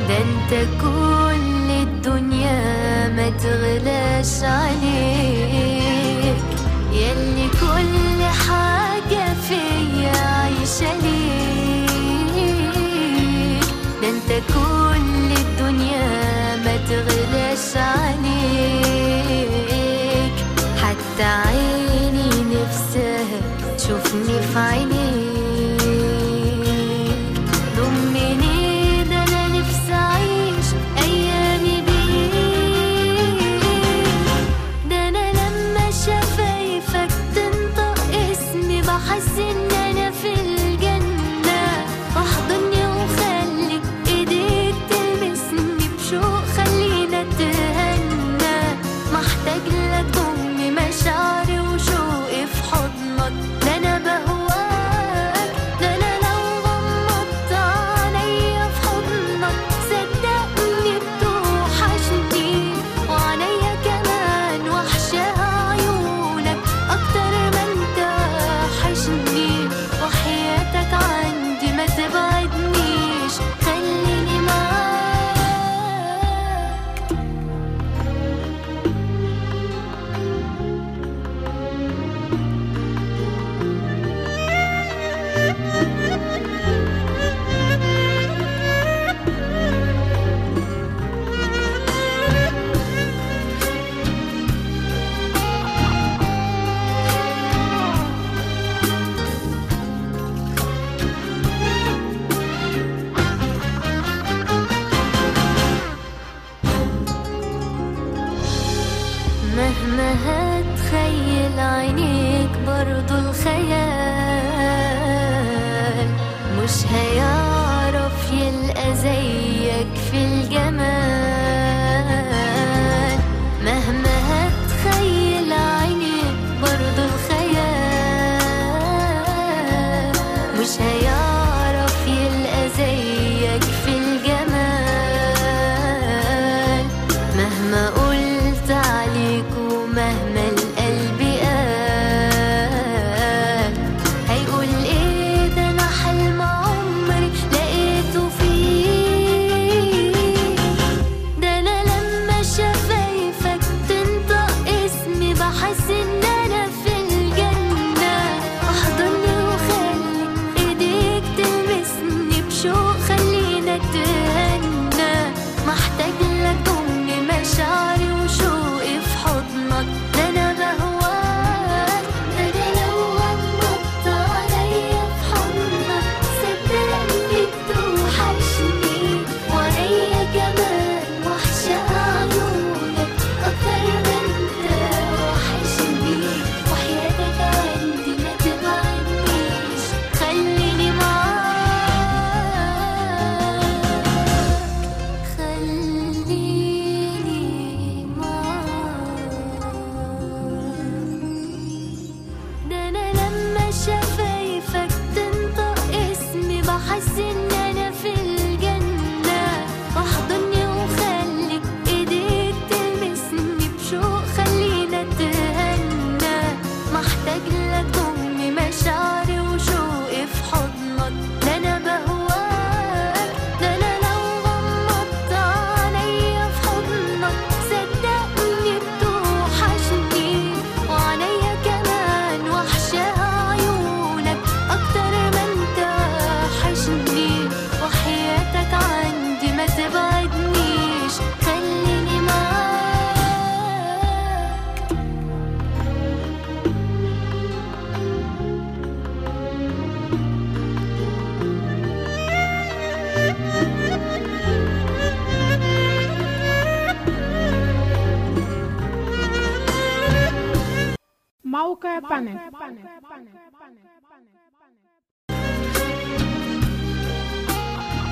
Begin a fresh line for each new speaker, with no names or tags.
ده انت كل الدنيا ما تغلاش عليك ياللي كل حاجة فيا عايشة ليك ده انت كل الدنيا ما تغلاش عليك حتى عيني نفسها تشوفني في عينيك ضمني ده انا نفسي اعيش ايامي بيك ده انا لما شفايفك تنطق اسمي بحس ان انا في الجنة احضني وخلي ايديك تلمسني بشوق خلينا اتهنى محتاج لك ضمي مشاعري وشوقي في حضنك ده انا بهواك ده انا لو غمضت عينيا في حضنك صدقني بتوحشني وعليا كمان وحشاها عيونك اكتر ما انت وحشني وحياتك عندي ما تبعدنيش خليني معاك مهما هتخيل عينيك برضو الخيال مش هيعرف يلقى زيك في الجمال مهما هتخيل عينيك برضو الخيال مش هيعرف يلقى زيك في الجمال مهما قلت عليك ومهما القلب قال هيقول ايه ده انا حلم عمري لقيته فيك ده انا لما شفايفك تنطق اسمي بحس ان انا في الجنة احضني وخلي ايديك تلمسني بشوق خلينا اتهنى محتاج لك ضمي مشاعري وشوقي في حضنك ده انا بهواك ده انا لو غمضت عليا في حضنك صدقني بتوحشني وعليا كمان وحشة عيونك أكتر ما انت وحشني وحياتك عندي ما تبعدنيش خليني معاك خليني معاك ده انا لما شفايفك تنطق اسمي بحس ان انا في الجنة احضني وخلي ايديك تلمسني بشوق خلينا اتهنى محتاج لك ضمي مشاعري وشوقي في حضنك ده انا بهواك ده انا لو غمضت عينيا في حضنك صدقني بتوحشني وعليا كمان وحشاها عيونك اكتر ما انت وحشني وحياتك عندي ما تبعدنيش خليني معاك
موقع بانل